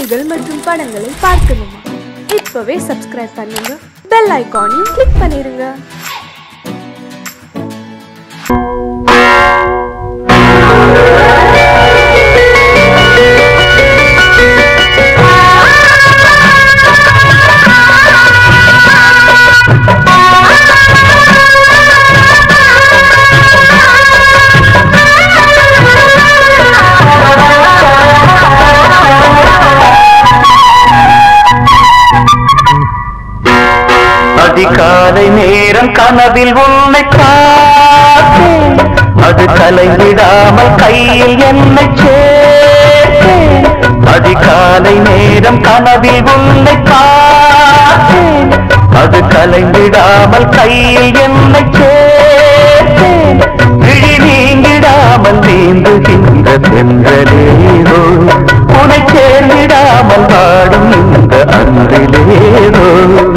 பாடல்கள் மற்றும் படங்களை பார்க்கணுமா இப்பவே சப்ஸ்கிரைப் பண்ணுங்க பெல் ஐகானையும் கிளிக் பண்ணிருங்க அதிகாலை நேரம் கனவில் உன்னை பார்த்தேன் அது கலைந்திடாமல் கையில் என்னை சேர்த்தேன் அதிகாலை நேரம் கனவில் உன்னை பார்த்தேன் அது கலைந்திடாமல் கையில் என்னை சேர்த்தேன் விழி நீங்கிடாமல் நீந்துகின்ற தென்றலேரோ உனை சேர்ந்திடாமல் வாடும் இந்த அன்றிலேரோ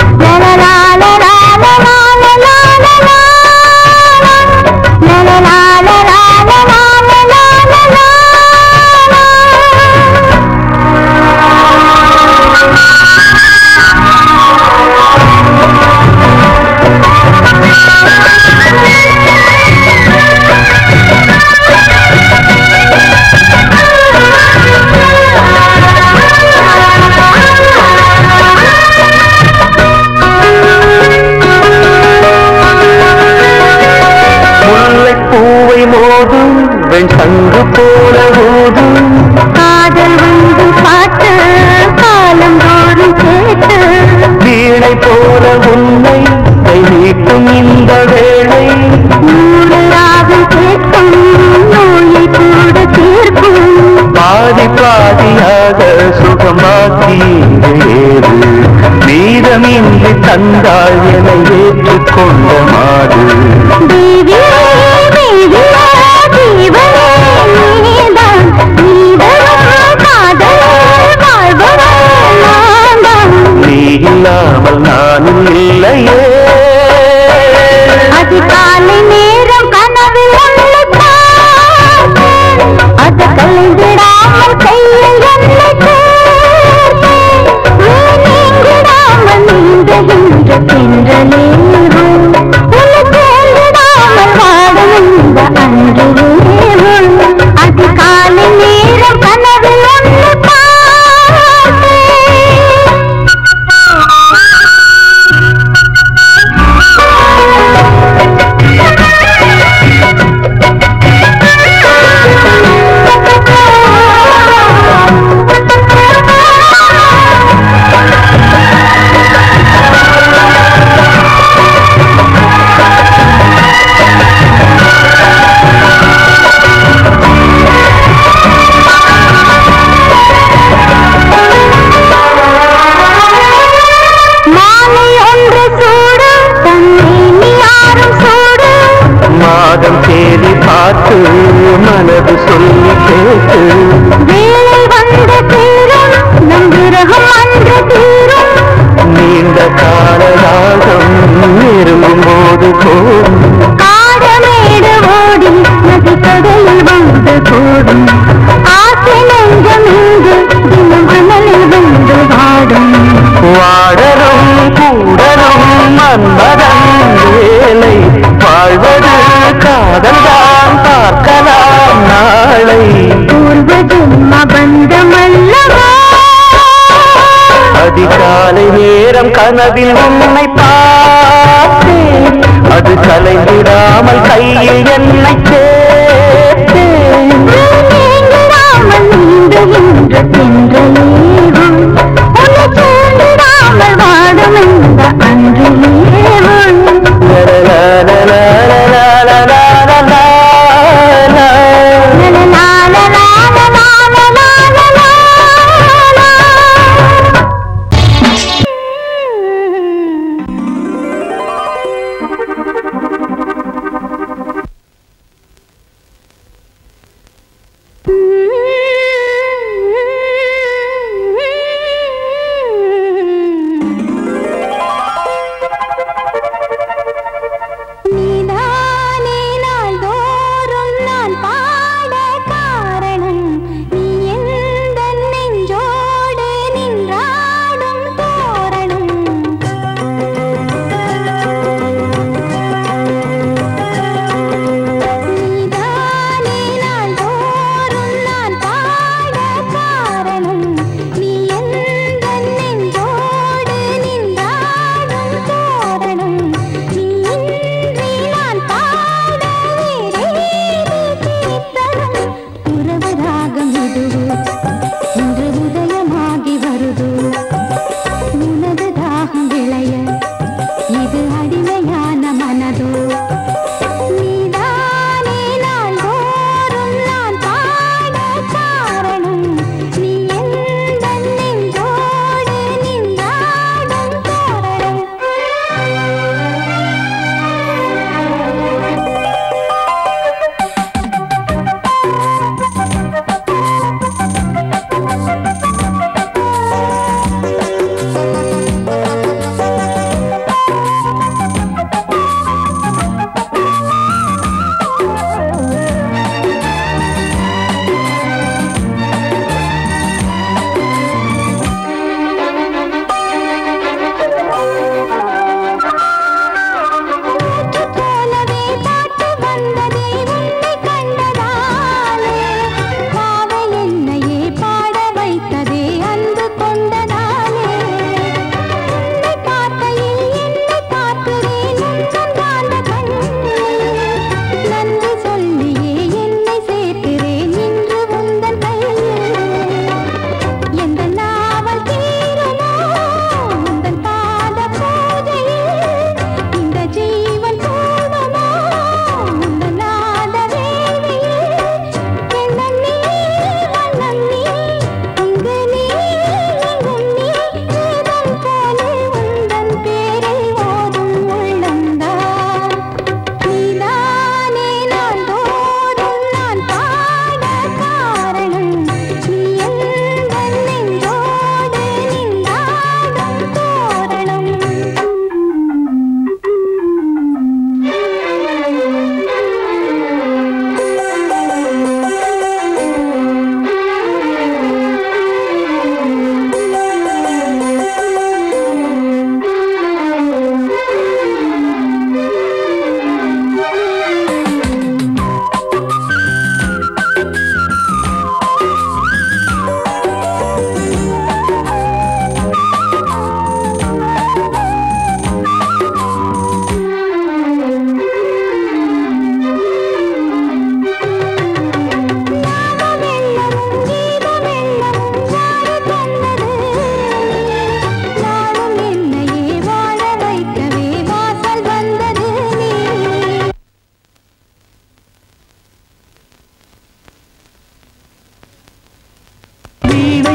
முல்லை பூவை மோதும் வெண் சங்கு போல ஊதும் காதல் வந்து பாட்டு காலம் தோறும் கேட்டு வீணை போல உன்னை கை நீட்டும் இந்த வேளை நூறு ராகம் கேட்கும் நோயை கூட தீர்க்கும் பாதி பாதியாக சுகமாக்கி ஏறு மீதமின்றி தந்தாள் என ஏற்றுக்கொண்ட மாடு தேவியே தேவியே ஜீவனே நீதான் நீதரும் காதலே வாழ்வரே நான்தான் நீ இல்லாமல் நானும் இல்லையே அதிகாலை நேரம் கனவில் உன்னை பார்த்தேன். அது கலைந்திடாமல் கையில் என்னை சேர்த்தேன். நீ நீங்கிடாமல் நீந்துகின்ற தென்றலேவோ. உன்னை சேர்ந்திடாமல் வாடும் இந்த அன்றிலேவோ. அதிகாலை நேரம் கனவில் உன்னை பார்த்தேன். மாலை ஒன்று சூடு தன்னை நீ யாரும் சூடு மாதம் தேடி பார்த்து மனது சொல்லி கேட்டு வேலை வந்து தீரும் நம் விரகம் அன்று தீரும் நீண்ட கால ராகம் நெருங்கும் போது போதும் காடமேடு ஓடி நதி கடலில் வந்து கூடும் ஆசை நெஞ்சம் இங்கு தினம் அனலில் வந்து வாடும் வாடரும் கூடரும் மன்மதன் வேலை வாழ்வது காதல்தான் பார்க்கலாம் நாளை பூர்வ ஜென்ம பந்தமல்லவா அதிகாலை நேரம் கனவில் உன்னை பார்த்தேன் அது கலைந்திடாமல் கையில் என்னை சேர்த்தேன் நீங்கிடாமல் நீந்துகின்ற தென்றலேவும் உன்னை சேர்ந்திடாமல் வாடும் இந்த அன்றிலேவும்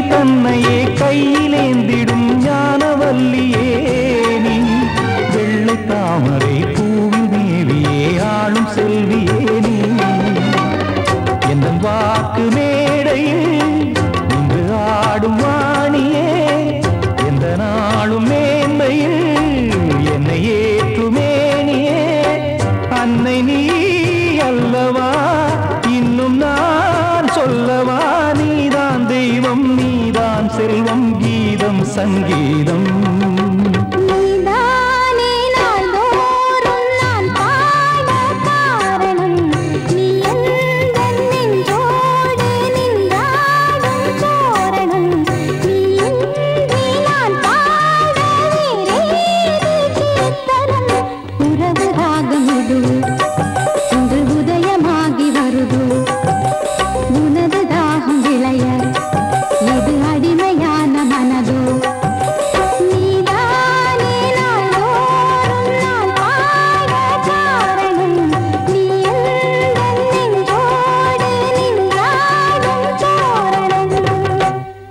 தன்னையே கையிலேந்திடும் ஞானவல்லியே நீ வெள்ளை தாமரை பூவில் தேவியே ஆளும் செல்வியே நீ என் வாக்கு மேடையில் இன்று ஆடும் வாணியே எந்த நாளும் மேன்மையில் என்னை ஏற்றுமேனியே அன்னை நீ அல்லவா இன்னும் நான் சொல்லவா நீதான் தெய்வம் நீதான் செல்வம் கீதம் சங்கீதம் நீதானே நாள்தோறும் நான் பாட காரணம் நீ எந்தன் நெஞ்சோடு நின்றாடும் தோரணம் நீ இன்றி நான் பாட வேறேது கீர்த்தனம் உறவு ராகம் இது இன்று உதயமாகி வருது உனது தாகம் விளைய இது அடிமையான மனதோ நீதானே நாள்தோறும் நான் பாட காரணம் நீ எந்தன் நெஞ்சோடு நின்றாடும் தோரணம்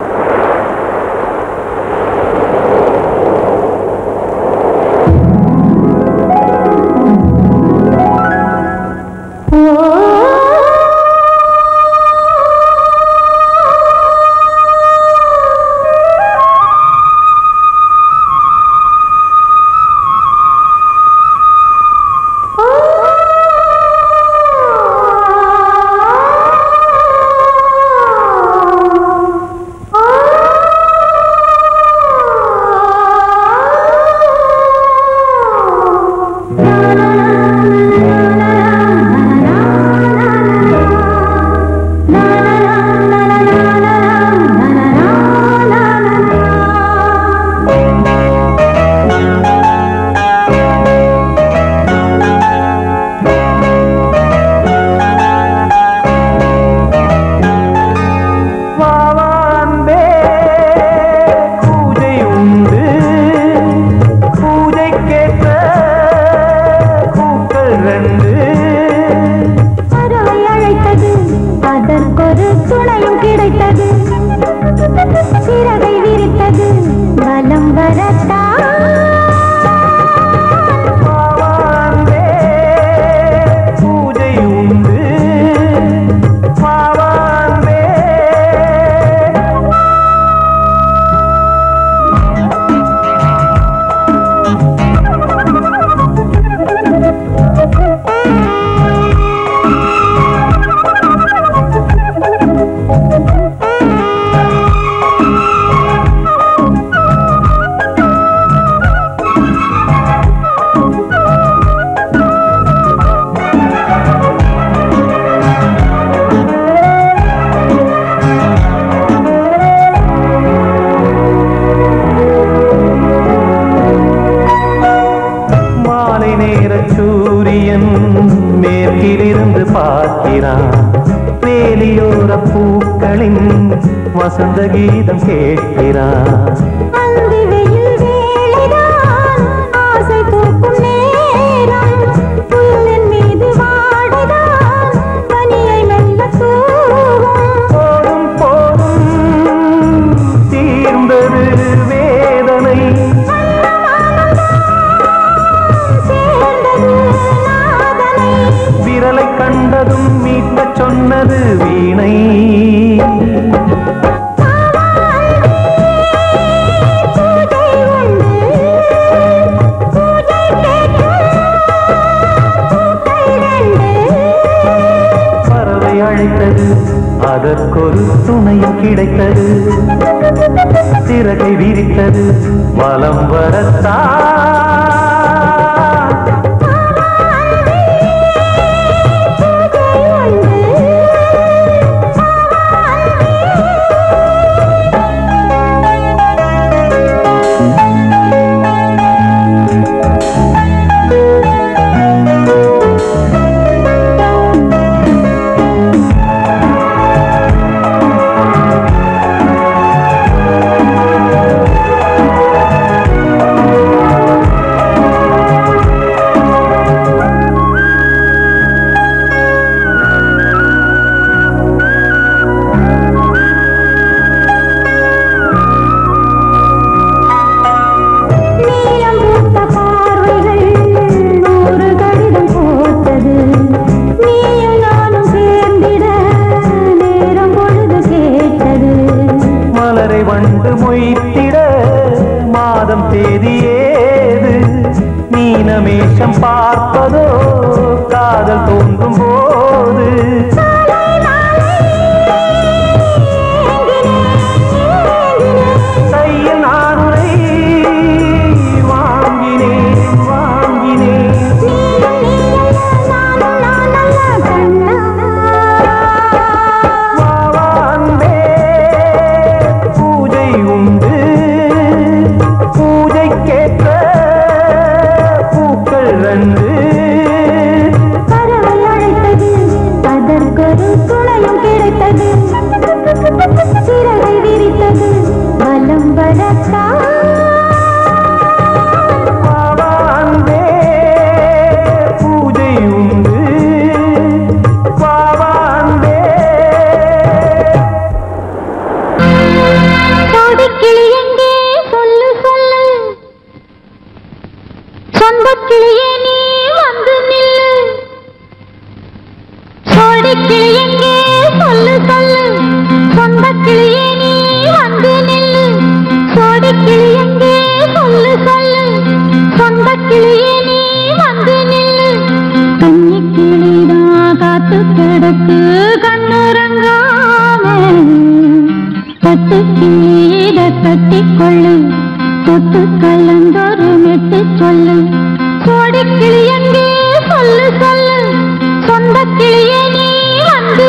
வாவான்பே பூஜை உண்டு பூஜை கேட்ட பூக்கள் ரெண்டு பறவை அழைத்தது அதற்கொரு துணையும் கிடைத்தது சிறகை விரித்தது வலம் வரத்தான் வாவான்பே பூஜை உண்டு வாவான்பே மாலை நேர சூரியன் மேற்கிலிருந்து பார்க்கிறான் வேலியோர பூக்களின் வசந்த கீதம் கேட்கிறான் அந்தி வெயில் வேளைதான் ஆசை தூக்கும் நேரம் புல்லின் மீது வாடைதான் பனியை மெல்ல தூவும் போதும் போதும் தீர்ந்தது வேதனை சேர்ந்தது நாதனை விரலை கண்டதும் மீட்டச் சொன்னது வீணை பூஜை உண்டு பூஜை கேட்கும் பூக்கள் ரெண்டு பறவை அழைத்தது அதற்கொரு துணையும் கிடைத்தது சிறகை விரித்தது வலம் வரத்தான் பூஜை வண்டு மொய்த்திட மாதம் தேதி ஏது மீனமேஷம் பார்ப்பதோ காதல் தோன்றும் போது கையில் நானுரை வாங்கினேன் வாங்கினேன் வா அன்பே பூஜை உண்டு பூஜைக்கேற்ற பூக்கள் ரெண்டு பறவை அழைத்தது அதற்கொரு துணையும் கிடைத்தது சிறகை விரித்தது வலம் வரத்தான் வா அன்பே பூஜை உண்டு வா அன்பே கோடிக்கிளி எங்கே சொல்லு சொல்லு சொந்தக் கிளியே நீ வந்து நில்லு கோடிக்கிளி எங்கே சொல்லு சொல்லு சொந்தக் கிளியே நீ வந்து நில்லு கோடிக்கிளி எங்கே சொல்லு சொல்லு சொந்தக் கிளியே நீ வந்து நில்லு கன்னி கிளிதான் காத்து கிடக்கு கண்ணுறங்காம பட்டு கீழ கட்டிக்கொள்ளு தொட்டு கலந்தொரு மெட்டு சொல்லு கோடி கிளி எங்கே சொல்லு சொல்லு சொந்த கிளியே நீ வந்து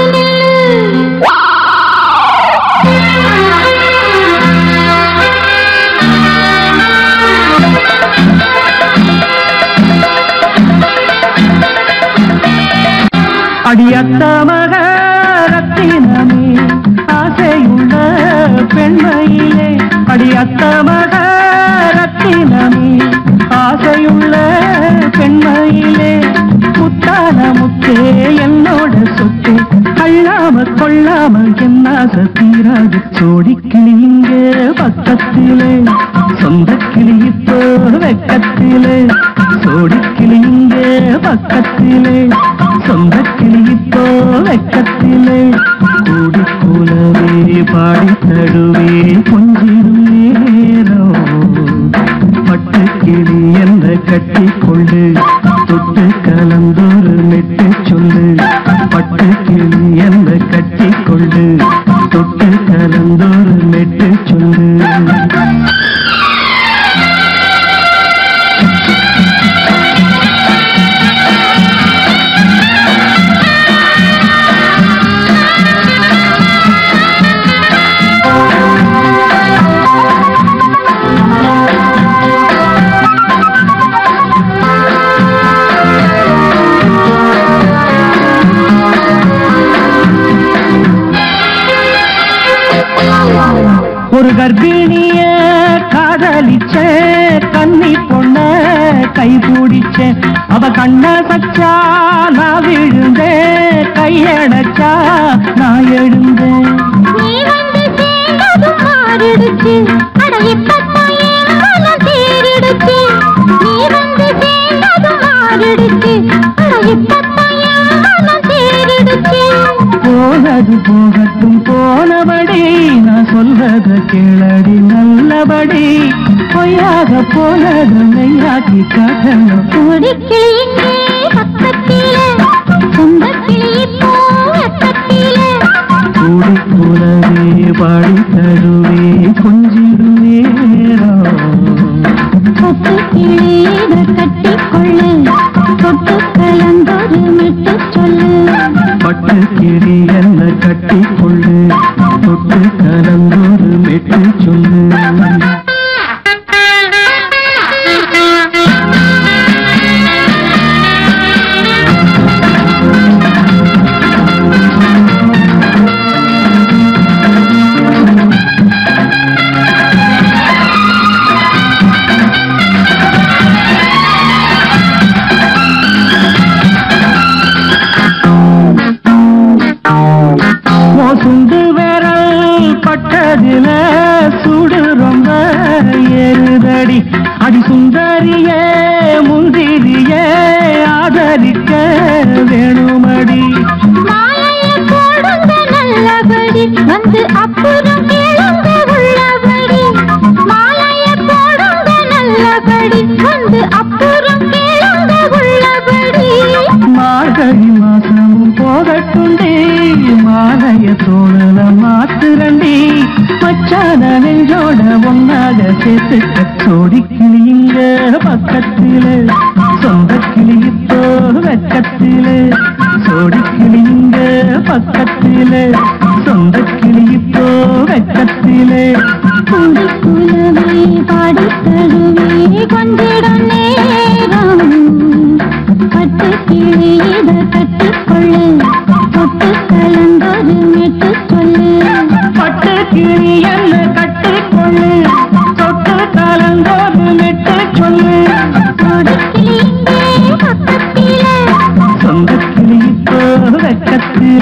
அடியத்த மகரத்தினமே ஆசையுள்ள பெண்மையிலே அடியத்த மகரத்தினமே ஆசையுள்ள பெண்மையிலே முத்தான முத்தே என்னோட சொத்து அள்ளாம கொள்ளாம என்ன தீராது சோடிக்கிளி இங்க பக்கத்திலே சொந்த கிளி இப்போ வெக்கத்திலே சோடிக்கிளி இங்க பக்கத்திலே சொந்த கிளி இப்போ வெக்கத்திலே கூடி கூலவே பாடி தடுவே கொஞ்சிடும் நேரம் பட்டு கிளி என்ற கட்டி கொண்டு தொட்டு கலந்தொரு மெட்டு சொல்லு பட்டு கிளி என்ற கட்டி கொண்டு தொட்டு கலந்தொரு மெட்டு சொல்லு ஒரு கர்ப்பிணிய காதலிச்ச கன்னி பொண்ண கை பிடிச்ச அவ கண்ண சச்சா நான் விழுந்தேன் கையடைச்சா நான் எழுந்தேன் நீ வந்து சேர்ந்ததும் மாறிடுச்சு அட இப்பத்தான் என் மனம் தேறிடுச்சு நீ வந்து சேர்ந்ததும் மாறிடுச்சு அட இப்பத்தான் என் மனம் தேறிடுச்சு போனது போகட்டும் போனபடி நான் சொல்றத கேளடி நல்லபடி பொய்யாக போனது மெய்யாக்கி காட்டணும் கொடிக்கிளி இங்கே பக்கத்திலே சொந்த கிளி இப்போ வெக்கத்திலே கூடி கூடவே பாடி தருவே கொஞ்சிடும் நேரம் சொத்து கிளீத கட்டிக்கொள்ளு தொட்டு கலந்தொரு மெட்டு சொல்லு பட்டு கிளி என்ன கட்டி கொள்ளு தொட்டு கலந்தொரு மெட்டு சொல்லு சுண்டு விரல் பட்டதில சுடு ரொம்ப ஏறுதடி அடி சுந்தரியே முந்திரியே ஆதரிக்க வேணுமடி மாலையை போடுங்க நல்லபடி வந்து அப்புறம் கேளுங்க உள்ளபடி மன நெஞ்சோட ஒன்னாக சேர்த்துக்க சோடி கிளியுங்க பக்கத்தில சொந்த கிளி இப்போ வெக்கத்தில சோடி கிளியுங்க பக்கத்தில சொந்த கிளி இப்போ வெக்கத்தில குடிக்குலவே பாடித் தழுவி கொஞ்சிடும் நேரம். பட்டுக் கிளி இத கட்டிக்கொள்ளு, தொட்டு கலந்தொரு மெட்டு சொல்லு. பட்டு கிளி என்ன கட்டிக்கொள்ளு தொட்டு கலந்தோடு மெட்டு சொல்லு கொடிக்கிளி இங்கே பக்கத்திலே, சொந்த கிளி இப்போ வெக்கத்தில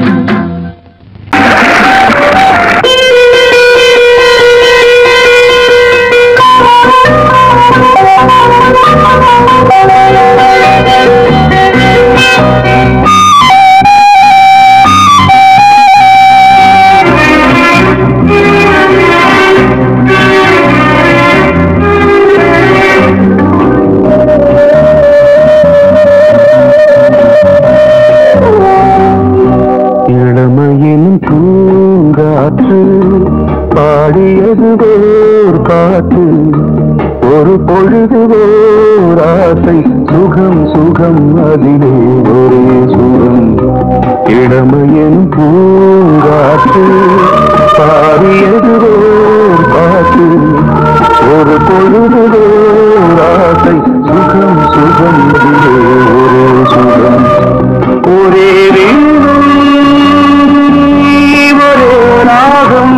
இளமையின் பூங்காற்று பாடியது ஓர் காற்று ஒரு பொழுது ஓர் ஆசை சுகம் சுகம் அதிலே ஒரே சுகம் இளமையின் பூங்காற்று பாடியது ஓர் காற்று ஒரு பொழுது ஓர் ஆசை சுகம் சுகம் அதிலே ஒரே சுகம் ஒரே வீடும் ஒரே ராகம்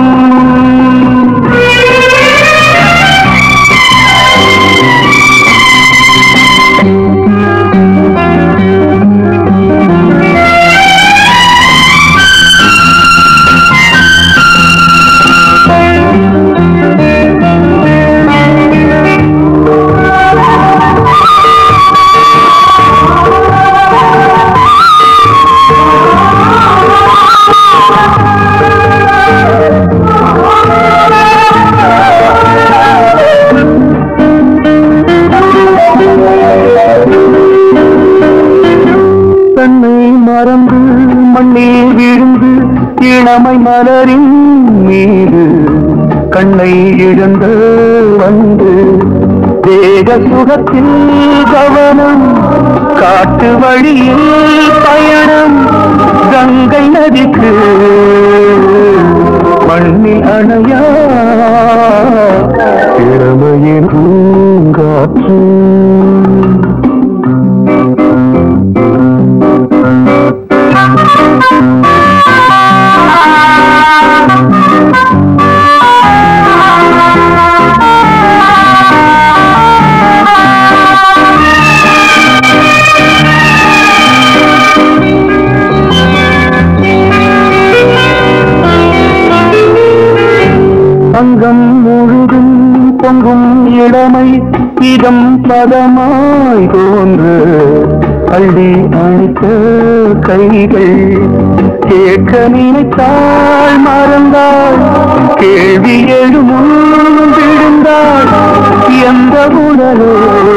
தன்னை மறந்து மண்ணில் விழுந்து இளமை மலரின் மீது கண்ணை இழந்து வந்து தேக சுகத்தில் கவனம் காட்டு வழியில் பயணம் கங்கை நதிக்கு மண்ணில் அணையா இளமையின் பூங்காற்று அங்கம் முழுதும் பொங்கும் இளமை இதம் பதமாய் தோன்று அள்ளி அணைத்த கைகள் கேட்க நினைத்தாள் மறந்தாள் கேள்வி எழும் விழுந்தாள் எந்த உடலோ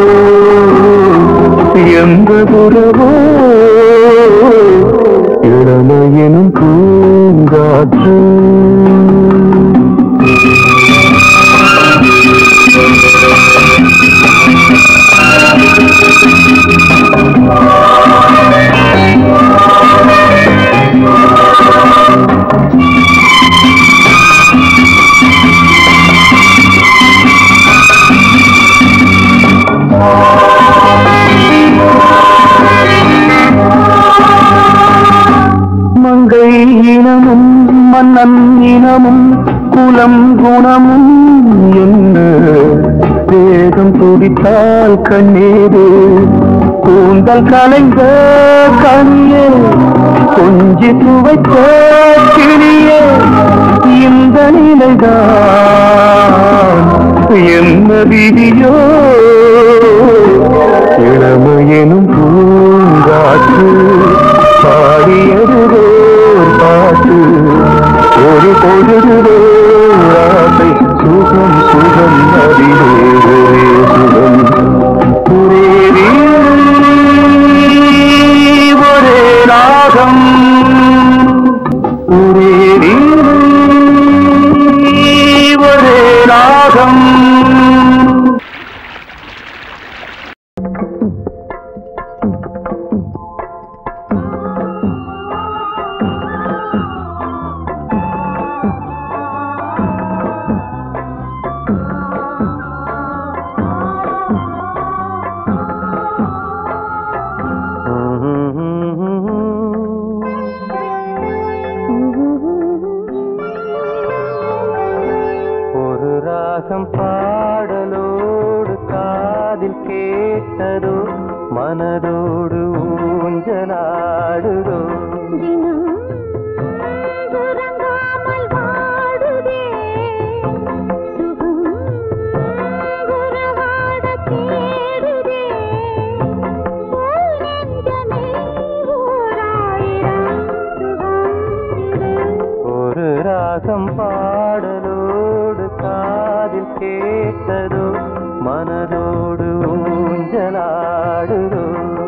எந்த உறவோ இளமையினும் பூங்காற்று மங்கை இனமும் மன்னன் இனமும் குலம் குணமும் என்ன வேகம் துடித்தால் கண்ணீரு கூந்தல் கலைந்த கனியே கொஞ்சி துவைத்த கிளியே இந்த நிலைதான் என்ன விதியோ இளமையெனும் பூங்காற்று பாடியது ஓர் பாட்டு ஒரு பொழுது ஆசை சுகம் சுகம் அதிலே ஒரே சுகம் ஒரே வீடு, ஒரே ராகம் ஒரே வீடு, ராகம் ஒரு ராகம் பாடலோடு காதில் கேட்டதோ மனதோடு ஊஞ்சலாடுதோ தினம் உறங்காமல் வாடுதே சுகம் உறவாடத் தேடுதே போல் நெஞ்சமே ஓராயிரம் சுகம் இது ஒரு ராகம் பாடலோடு காதில் கேட்டதோ மனதோடு ஊஞ்சலாடுதோ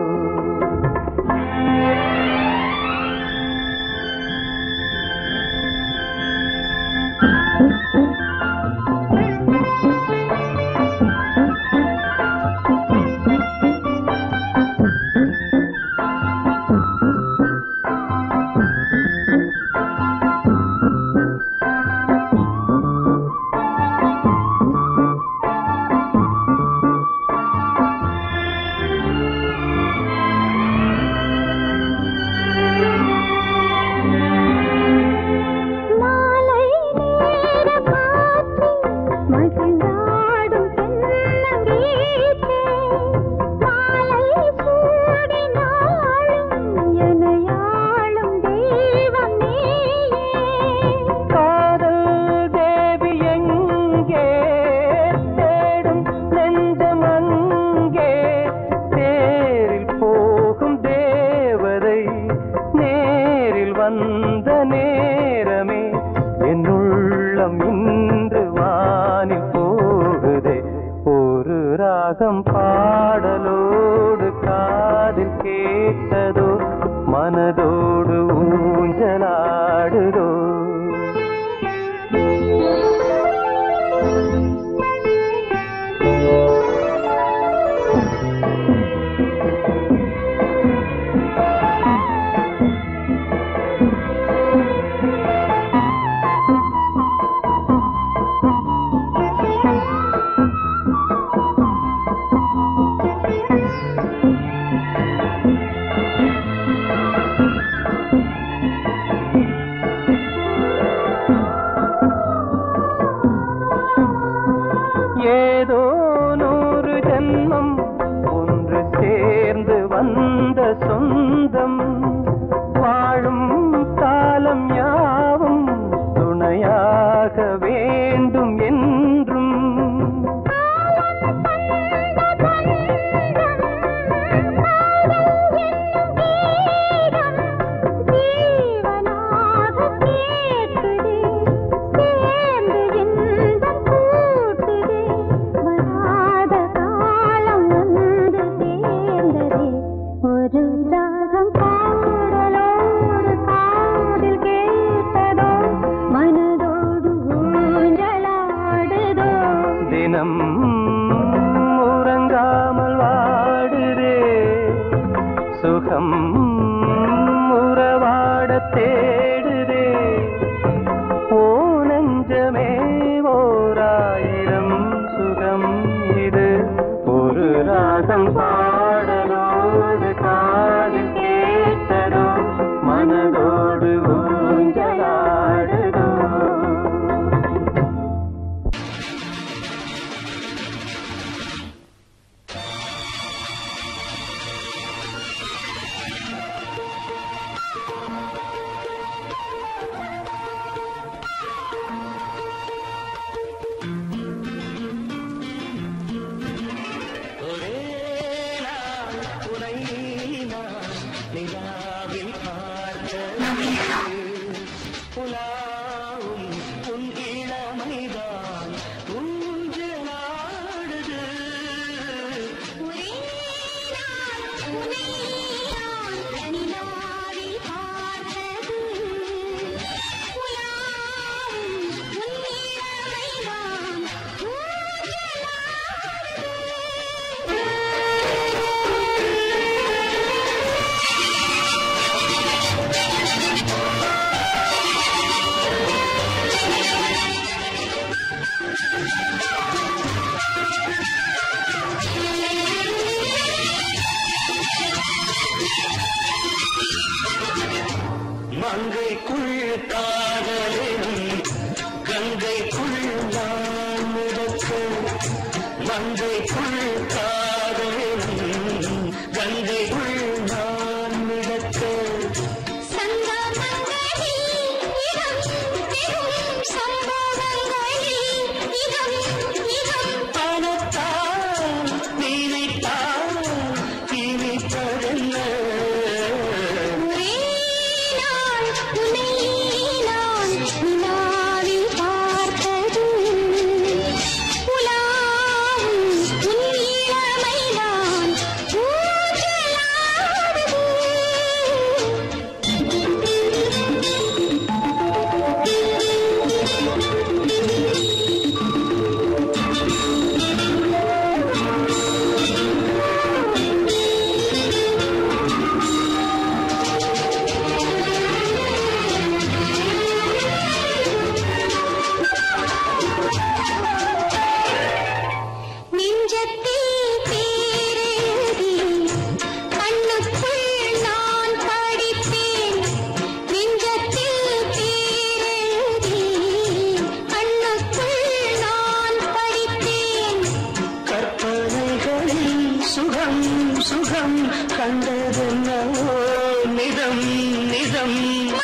மாலை நேர காற்று மகிழ்ந்தாடும் தென்னங்கீற்றே மாலை சூடினாலும் எனையாளும் தெய்வம் நீயே காதல் தேவி எங்கே தேடும் நெஞ்சம் அங்கே தேரில் போகும் தேவதை நேரில் வந்த நேரமே என் உள்ளம் இன்று வானில் போகுதே ஒரு ராகம் பாடலோடு காதில் கேட்டதோ மனதோடு ஊஞ்சலாடுதோ ஏதோ நூறு ஜென்மம் ஒன்று சேர்ந்து வந்த சொந்தம் வாழும் காலம் யாவும் துணையாக வேண்டும் என்றும் ஜீவனாக கேட்குதே சேர்ந்து இன்பம் கூட்டுதே வராத காலம் வந்து சேர்ந்ததே ஒரு ராகம் பாடலோடு காதில் கேட்டதோ மனதோடு ஊஞ்சலாடுதோ தினம் உறங்காமல் வாடுதே சுகம் உறவாட தேடுதே ஓ நெஞ்சமே ஓராயிரம் சுகம் இது ஒரு ராகம் பாடலோடு காதில் கேட்டதோ மனதோடு ஊஞ்சலாடுதோ ஆ மங்கைக்குள் காதலினும் கங்கைக்குள் நான் மிதக்க மங்கைக்குள் காதலினும் கங்கைக்குள் நான் மிதக்க பணத்தால் நினைத்தால் இனிப்பதென்ன நெஞ்சத்தில் பேரெழுதி கண்ணுக்குள் நான் படித்தேன் நெஞ்சத்தில் பேரெழுதி கண்ணுக்குள் நான் படித்தேன் கற்பனைகளில் சுகம் சுகம் கண்டதென்னவோ நிதம் நிதம்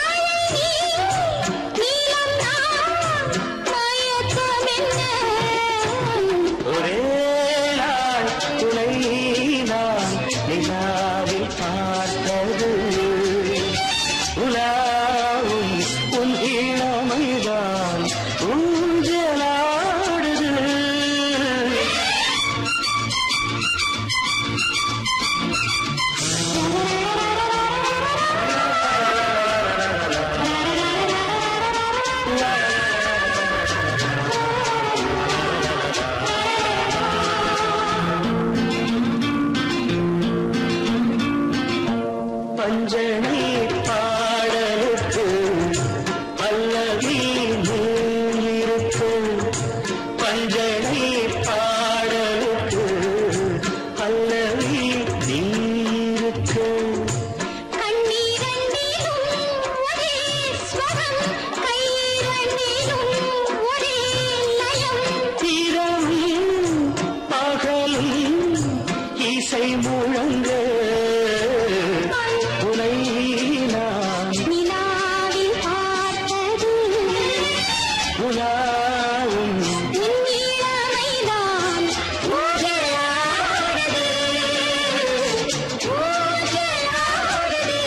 நீலம் நான் மயக்கமென்ன ஒரே நாள் துணை நான் நிலாவில் பார்த்தது உலாவும் உன் இளமைதான் ஊஞ்சலாடுது பஞ்சனி பாடலுக்கு பல்லவி நூலிருக்கு பஞ்சனி பாடலுக்கு பல்லவி நீருக்கு கண்ணீரண்டிலும் ஒரே ஸ்வரம் கையிரண்டிலும் ஒரே லயம் இரவும் பகலும் இசை முழங்க உனை நான் நிலாவில் பார்த்தது உலாவும் உன் இளமைதான் ஊஞ்சலாடுது ஊஞ்சலாடுது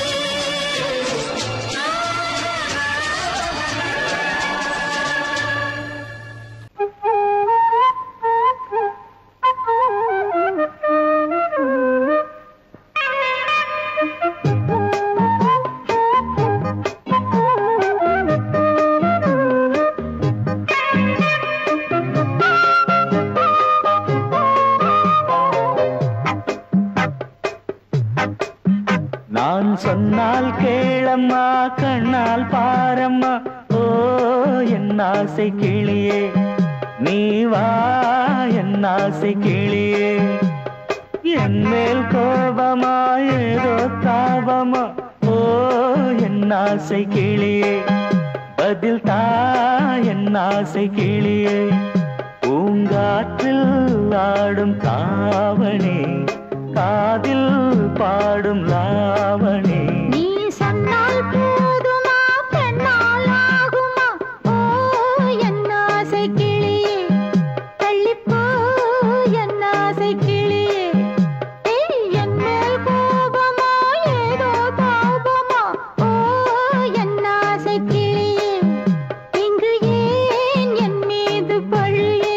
நான் சொன்னால் கேளம்மா கண்ணால் பாரம்மா ஓ என் ஆசை கிளியே நீ வா என் ஆசை கிளியே என் மேல் கோபமா ஏதோ தாபமா ஓ என் ஆசை கிளியே பதில் தா என் ஆசை கிளியே பூங்காற்றில் ஆடும் தாவணி காதில் பாடும் லாவணி நீ சொன்னால் போதுமா பெண்ணால் ஆகுமா ஓ என் ஆசை கிளியே தள்ளிப்போ என் ஆசை கிளியே ஏய், என் மேல் கோபமா ஏதோ தாபமா ஓ என் ஆசை கிளியே இங்கு ஏன் என் மீது பழியே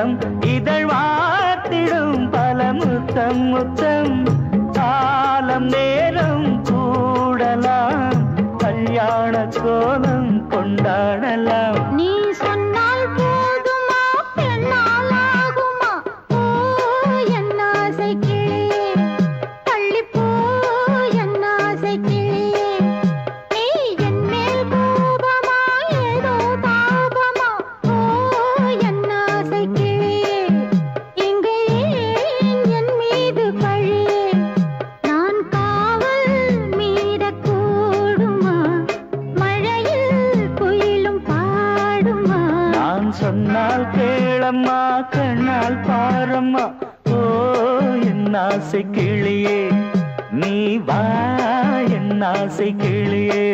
முத்தம் இதழ் வார்த்திடும் பல முத்தம் முத்தம் காலம் நேரம் கூடலாம் கல்யாண கோலம் கொண்டாடலாம் நீ சொன்னால் போதுமா பெண்ணால் ஆகுமா ஓ என் ஆசை கிளியே தள்ளிப்போ என் ஆசை கிளியே நீ என் மேல் கோபமா ஏதோ தாபமா ஓ என் ஆசை கிளியே இங்கே ஏன் என் மீது பழியே நான் காவல் மீறக்கூடுமா மழையில் குயிலும் பாடுமா நான் சொன்னால் கேளம்மா கண்ணால் பாரம்மா ஓ என் ஆசை கிளியே நீ வா என் ஆசை கிளியே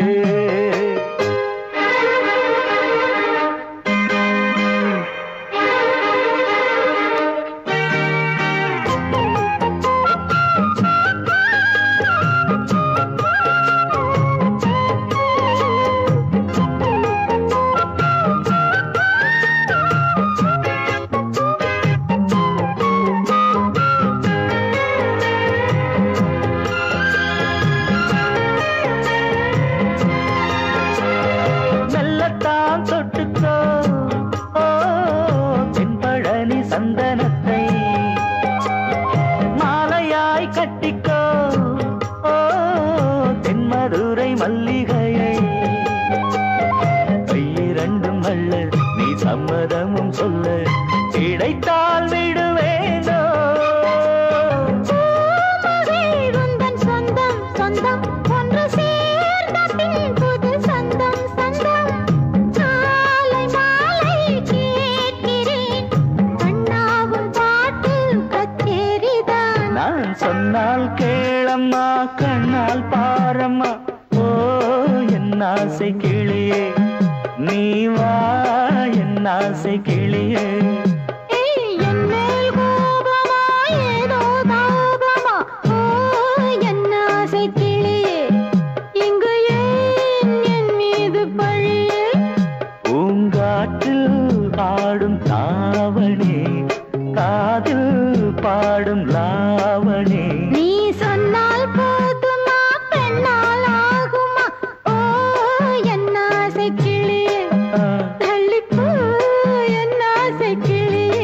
மெல்லத்தான் தொட்டுக்கோ ஓ தென்பழனி சந்தனத்தை மாலையாய் கட்டிக்கோ ஓ தென்மதுரை மல்லிகையை கையிரண்டும் அள்ள நீ சம்மதமும் சொல்ல கிடைத்தால் விடுவேனோ உந்தன் சொந்தம் சொந்தம் ஒன்று சேர்ந்த பின் புது சொந்தம் சொந்தம் மாலை மாலை கேட்கிறேன் கண்ணாவும் பாட்டு கச்சேரிதான் நான் சொன்னால் கேளம்மா கண்ணால் பாரம்மா ஓ என் ஆசை கிளியே நீ வா என் ஆசை கிளியே ஏய், என் மேல் கோபமா ஏதோ தாபமா ஓ என் ஆசை கிளியே இங்கு ஏன் என் மீது பழியே பூங்காற்றில் பாடும் தாவணி காதில் பாடும் லாவணி நீ சொன்னால் போதுமா பெண்ணால் ஆகுமா ஓ என் ஆசை கிளியே ஆ, தள்ளிப்போ என் ஆசை கிளியே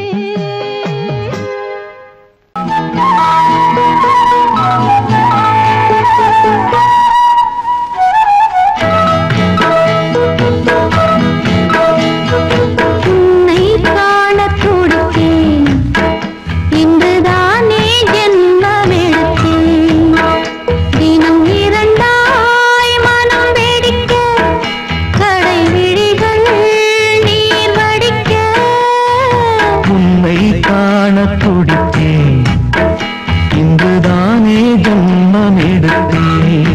உன்னை காணத் துடித்தேன் இன்றுதானே ஜென்மமெடுத்தேன் தினம் இரண்டாய் மனம் வெடிக்க கடை விழிகள் நீர் வடிக்க உன்னை காண துடித்தேன் இன்றுதானே ஜன்மம் எடுத்தேன்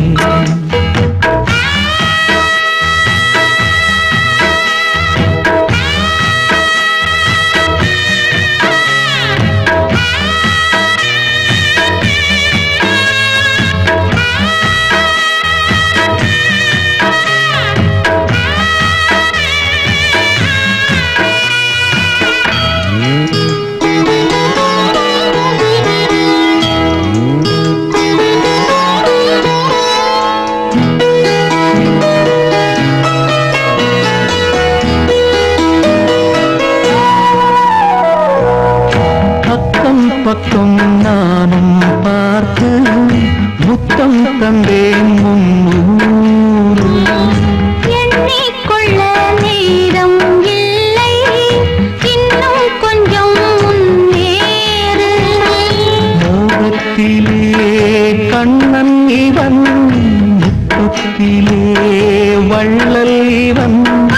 அக்கம் பக்கம் நானும் பார்த்து முத்தம் தந்தேன் முன்னூறு எண்ணிக்கொள்ள நேரம் இல்லை இன்னும் கொஞ்சம் முன்னேறு மோகத்திலே கண்ணன் இவன் முத்தத்திலே வள்ளல் இவன்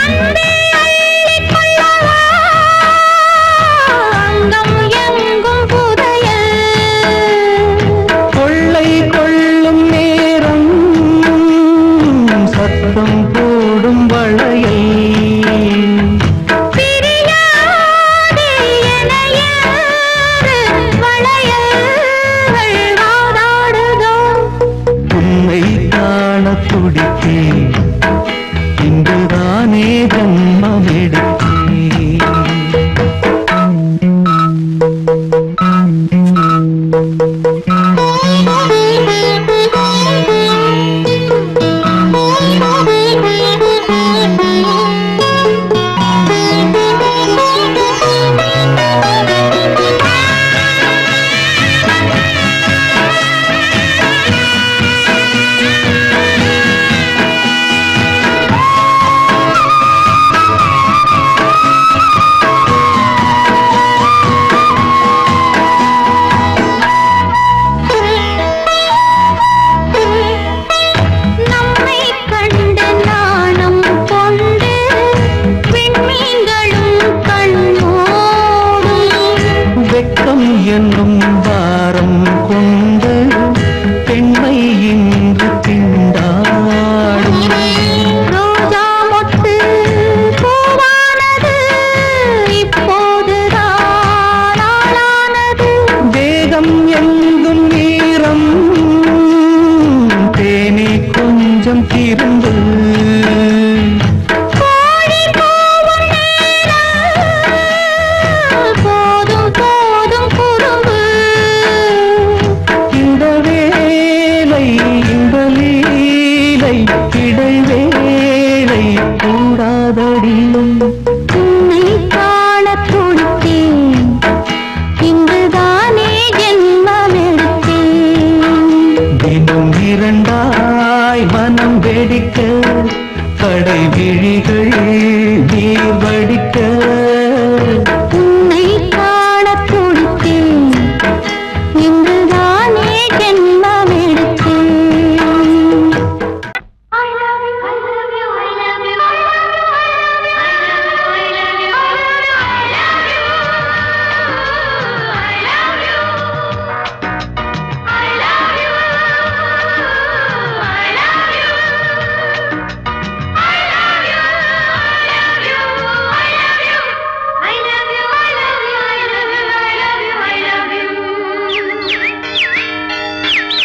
அங்கம் எங்கும் புதையல் கொள்ளை கொள்ளும் நேரம் சத்தம் போடும் வளையல் பிரியாதே என யாரு வளையல்கள் வாதாடுதோ உன்னை காண துடித்தேன் இன்றுதான் காதடியும் உன்னை காணத் துடித்தேன் இங்குதானே ஜென்மமெடுத்தேன் தினம் இரண்டாய் மனம் வெடிக்க கடை விழிகள் நீர் வடிக்க உன்னை காணத் துடித்தேன் இங்குதானே ஜென்மமெடுத்தேன் I love you, I love you, I love you, I love you, I love you, I love you, I love you, I love you, I love you, I love you, I love you, I love you, I love you, I love you, I love you, I love you, I love you.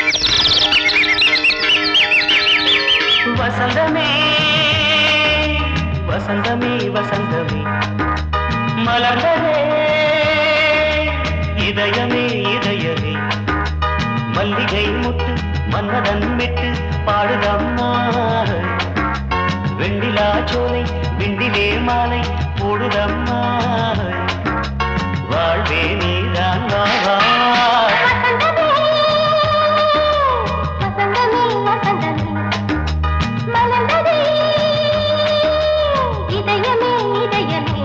வசந்தமே வசந்தமே வசந்தமே மலர்ந்ததே இதயமே இதயமே மல்லிகை முட்டு மன்னதன் விட்டு பாடுதம்மா வெண்ணிலா சோலை வெண்டிலே மாலை போடுதம்மா வாழ்வே நீதான் வா வா. வசந்தமே வசந்தமே மலர்ந்ததே இதயமே இதயமே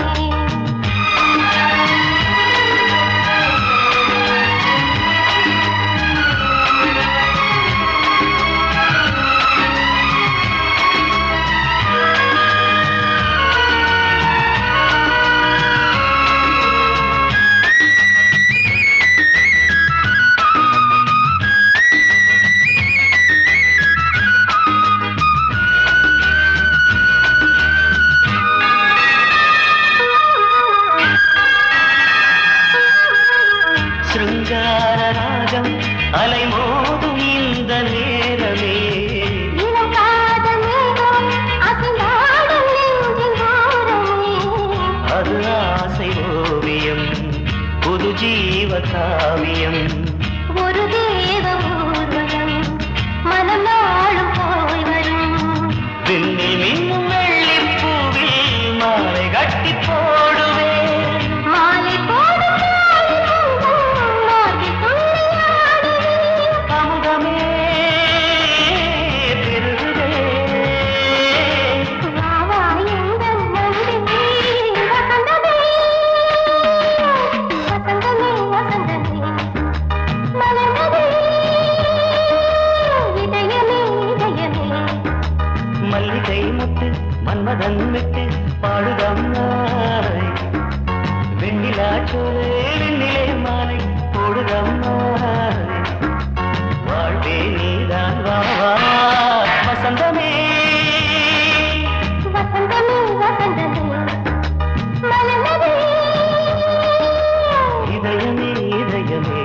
சிருங்கார ராகம் அலைமோதும் இந்த நேரமே இளம் காதல் மேகம் அசைந்தாடும் நெஞ்சின் ஓரமே அது ஆசை ஓவியம் புது ஜீவ காவியம் ஒரு தேவ ஊர்வலம் மனம் நாளும் போய் வரும் விண்ணில் மின்னும் வெள்ளிப் பூவில் மாலை கட்டி போடுவேன் மாலை போடும் மார்கழி துள்ளியாடுவேன் அமுதமே பெருகுதே வா வா எங்கள் நந்தினி வசந்தமே வசந்தமே வசந்தமே மலர்ந்ததே இதயமே இதயமே மல்லிகை முட்டு மன்மதன் விட்டு பாடுதம்மாய் வெண்ணிலா சோலை வெண்ணிலே மாலை போடுதம்மாய் வாழ்வே நீதான் வா வா வசந்தமே வசந்தமே வசந்தமே மலர்ந்ததே இதயமே இதயமே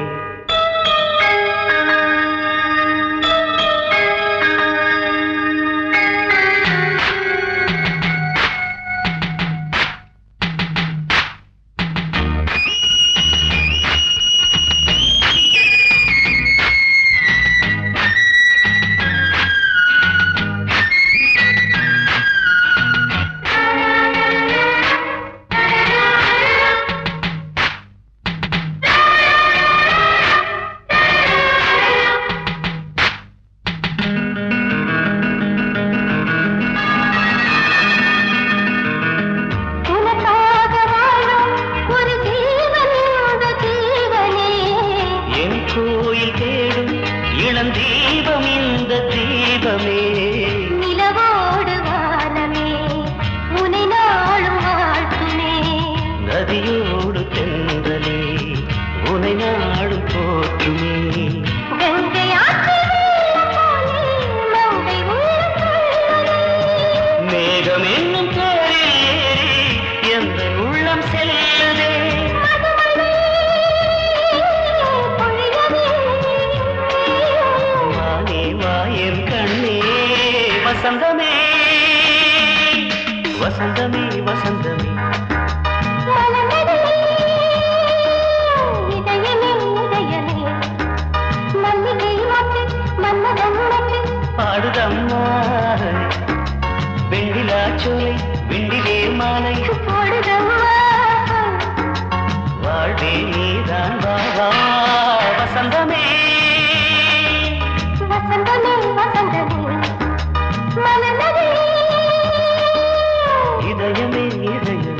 உனக்காக வாழும் ஒரு ஜீவன் இந்த ஜீவனே என் கோயில் தேடும் இளம் தீபம் இந்த தீபமே நிலவோடு வானமே உனை நாளும் வாழ்த்துமே நதியோடு தென்றலே உனை நாடும் போற்றுமே கங்கை ஆற்றில் வெள்ளம் போலே மங்கை உள்ளம் துள்ளுதே. மேகம் என்னும் பேரில் ஏறி எந்த உள்ளம் செல்லுதே மதுமழை பொழியவே. வானே வாயன் கண்ணே வசந்தமே வசந்தமே வசந்தமே மலர்ந்ததே இதயமே இதயமே மல்லிகை மொட்டு மன்மதன் மொட்டு பாடுதம்மா வெண்ணிலா மல்லிச்சோலை விண்டிலே மாலை போடுதம்மா வாழ்வே நீதான் வா வா வசந்தமே வசந்தமே வசந்தமே மலர்ந்ததே இதயமே இதயமே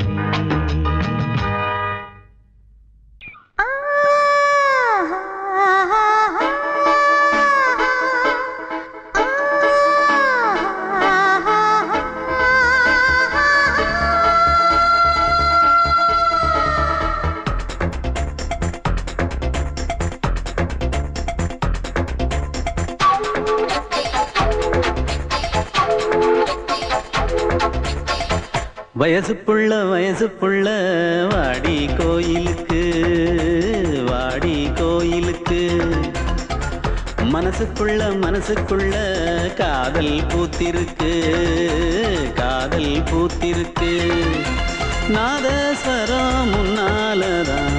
வயசு புள்ள வயசு புள்ள வாடி கோயிலுக்கு வாடி கோயிலுக்கு மனசுக்குள்ள மனசுக்குள்ள காதல் பூத்திருக்கு காதல் பூத்திருக்கு நாதஸ்வரம் முன்னாலதான்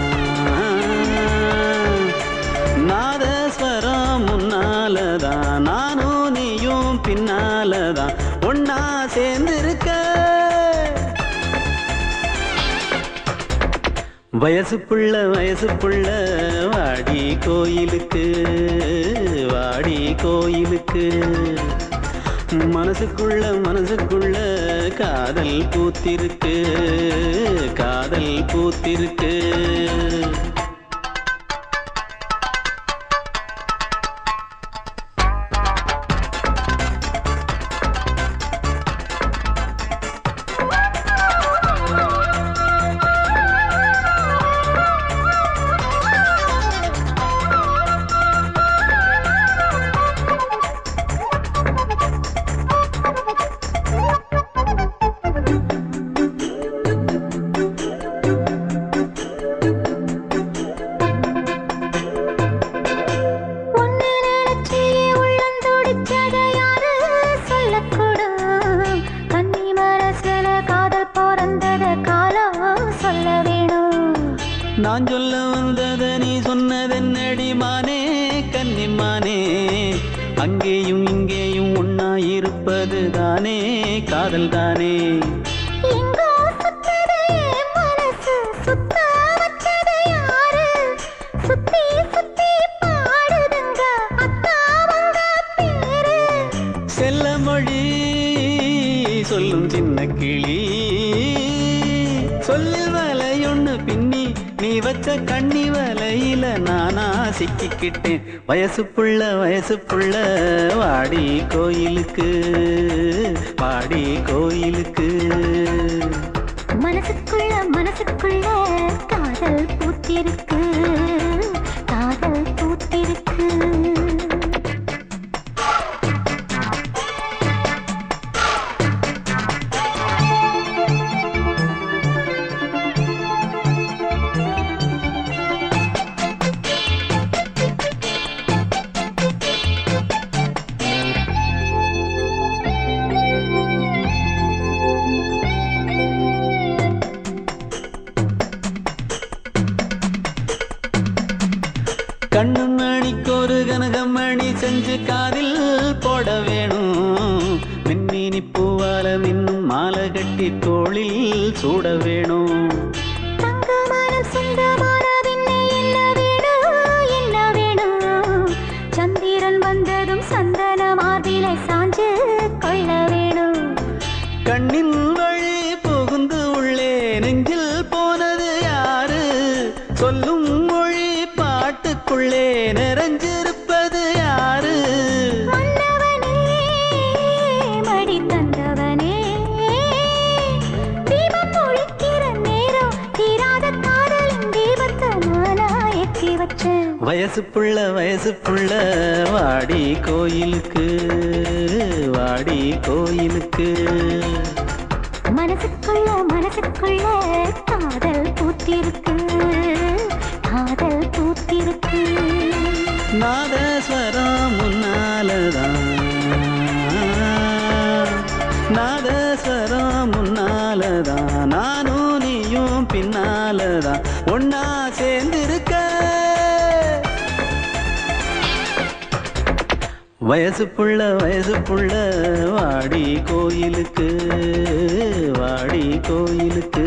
நாதஸ்வரம் முன்னாலதான் நானும் நீயும் பின்னாலதான் ஒன்னா சேர்ந்திருக்க வயசு புள்ள வயசு புள்ள வாடி கோயிலுக்கு வாடி கோயிலுக்கு மனசுக்குள்ள மனசுக்குள்ள காதல் பூத்திருக்கு காதல் பூத்திருக்கு ஒன்னு நினைச்சே உள்ளம் துடிச்சத யாரு சொல்லக்கூடு கன்னி மனசுல காதல் பிறந்தத காலம் சொல்ல வேணும் நான் சொல்ல வந்தத நீ சொன்னதென்னடி மானே கன்னிமானே அங்கேயும் இங்கேயும் ஒன்னா இருப்பது தானே காதல் தானே எங்கோ சுத்தது என் மனசு சுத்த வச்சது யாரு சுத்தி சுத்தி பாடுதுங்க அத்தாவங்க பேரு செல்ல மொழி சொல்லும் சின்ன கிளி சொல்லில் வலையொன்னு பின்னி நீ வச்ச கண்ணி வலையில நானா சிக்கிக்கிட்டேன் வயசு புள்ள வயசு புள்ள வாடி கோயிலுக்கு வாடி கோயிலுக்கு மனசுக்குள்ள மனசுக்குள்ள காதல் பூத்திருக்கு காதல் பூத்திருக்கு கண்ணு மணிக்கொரு கனகமணி செஞ்சு காதில் போட வேணும் மின்மினி பூவால மின்னும் மாலை கட்டி தோளில் சூட வேணும் தங்கமனம் சொந்தமான பின்னே என்ன வேணும் என்ன வேணும் சந்திரன் வந்ததும் சந்தன மார்பிலை சாஞ்சு கொள்ள வேணும் கண்ணின் வழி புகுந்து உள்ளே நெஞ்சில் போனது யாரு சொல்லும் மொழி பாட்டுக்குள்ளே நிறைஞ்சிருப்பது யாரு மன்னவனே மடி தந்தவனே தீபம் ஒழிக்கிற நேரம் தீராத காதலின் தீபத்தை நானா ஏற்றி வச்சேன் வயசு புள்ள வயசு புள்ள வாடி கோயிலுக்கு வாடி கோயிலுக்கு மனசுக்குள்ள மனசுக்குள்ள காதல் பூத்திருக்கு காதல் பூத்திருக்கு நாதஸ்வரம் முன்னாலதான் நாதஸ்வரம் முன்னாலதான் நானும் நீயும் பின்னாலதான் ஒன்னா சேர்ந்திருக்க வயசு புள்ள வயசு புள்ள வாடி கோயிலுக்கு வாடி கோயிலுக்கு